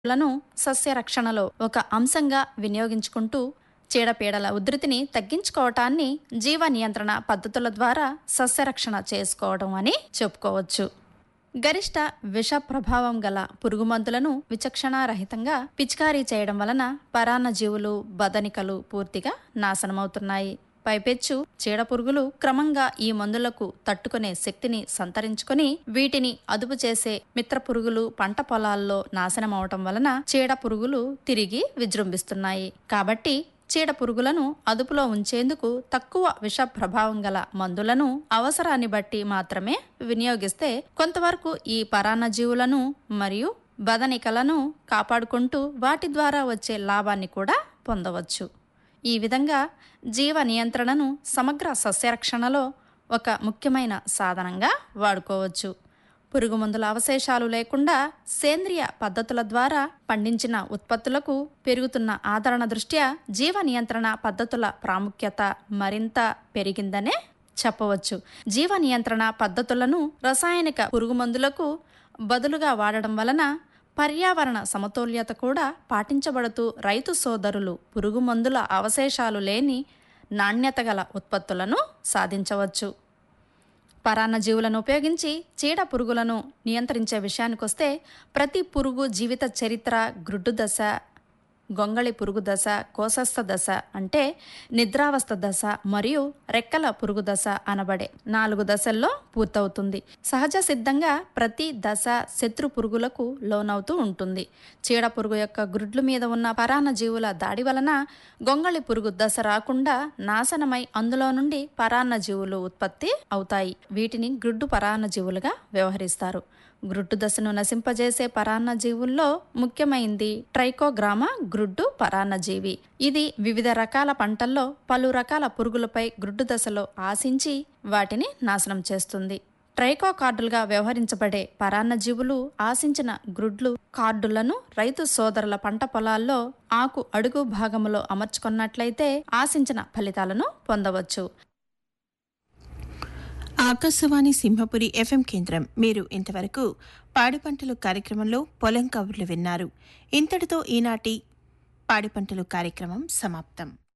లను సస్యరక్షణలో ఒక అంశంగా వినియోగించుకుంటూ చీడపీడల ఉధృతిని తగ్గించుకోవటాన్ని జీవ నియంత్రణ పద్ధతుల ద్వారా సస్యరక్షణ చేసుకోవడం అని చెప్పుకోవచ్చు గరిష్ట విష ప్రభావం గల పురుగుమందులను విచక్షణారహితంగా పిచికారీ చేయడం వలన పరాన్నజీవులు బదనికలు పూర్తిగా నాశనమవుతున్నాయి పైపెచ్చు చీడపురుగులు క్రమంగా ఈ మందులకు తట్టుకునే శక్తిని సంతరించుకొని వీటిని అదుపు చేసే మిత్ర పురుగులు పంట పొలాల్లో నాశనమవటం వలన చీడ పురుగులు తిరిగి విజృంభిస్తున్నాయి కాబట్టి చీడ పురుగులను అదుపులో ఉంచేందుకు తక్కువ విష ప్రభావం గల మందులను అవసరాన్ని బట్టి మాత్రమే వినియోగిస్తే కొంతవరకు ఈ పరాన్నజీవులను మరియు బదనికలను కాపాడుకుంటూ వాటి ద్వారా వచ్చే లాభాన్ని కూడా పొందవచ్చు ఈ విధంగా జీవ నియంత్రణను సమగ్ర సస్యరక్షణలో ఒక ముఖ్యమైన సాధనంగా వాడుకోవచ్చు పురుగు మందుల అవశేషాలు లేకుండా సేంద్రియ పద్ధతుల ద్వారా పండించిన ఉత్పత్తులకు పెరుగుతున్న ఆదరణ దృష్ట్యా జీవ నియంత్రణ పద్ధతుల ప్రాముఖ్యత మరింత పెరిగిందనే చెప్పవచ్చు జీవ నియంత్రణ పద్ధతులను రసాయనిక పురుగు మందులకు బదులుగా వాడడం వలన పర్యావరణ సమతుల్యత కూడా పాటించబడుతూ రైతు సోదరులు పురుగు మందుల అవశేషాలు లేని నాణ్యత గల ఉత్పత్తులను సాధించవచ్చు పరాన్నజీవులను ఉపయోగించి చీడ పురుగులను నియంత్రించే విషయానికొస్తే ప్రతి పురుగు జీవిత చరిత్ర గ్రుడ్డు దశ గొంగళి పురుగు దశ కోసస్థ దశ అంటే నిద్రావస్థ దశ మరియు రెక్కల పురుగు దశ అనబడే నాలుగు దశల్లో పూర్తవుతుంది సహజ సిద్ధంగా ప్రతి దశ శత్రు పురుగులకు లోనవుతూ ఉంటుంది చీడ పురుగు యొక్క గ్రుడ్లు మీద ఉన్న పరాన్నజీవుల దాడి వలన గొంగళి పురుగు దశ రాకుండా నాశనమై అందులో నుండి పరాన్నజీవులు ఉత్పత్తి అవుతాయి వీటిని గ్రుడ్డు పరాన్నజీవులుగా వ్యవహరిస్తారు గ్రుడ్డు దశను నశింపజేసే పరాన్నజీవుల్లో ముఖ్యమైంది ట్రైకోగ్రామా గ్రుడ్డు పరాన్నజీవి ఇది వివిధ రకాల పంటల్లో పలు రకాల పురుగులపై గ్రుడ్డు దశలో ఆశించి వాటిని నాశనం చేస్తుంది ట్రైకో కార్డులుగా వ్యవహరించబడే పరాన్నజీవులు ఆశించిన గ్రుడ్లు కార్డులను రైతు సోదరుల పంట పొలాల్లో ఆకు అడుగు భాగములో అమర్చుకున్నట్లయితే ఆశించిన ఫలితాలను పొందవచ్చు ఆకాశవాణి సింహపురి ఎఫ్ఎం కేంద్రం మీరు ఇంతవరకు పాడి పంటలు కార్యక్రమంలో పొలం కబుర్లు విన్నారు ఇంతటితో ఈనాటి పాడి పంటలు కార్యక్రమం సమాప్తం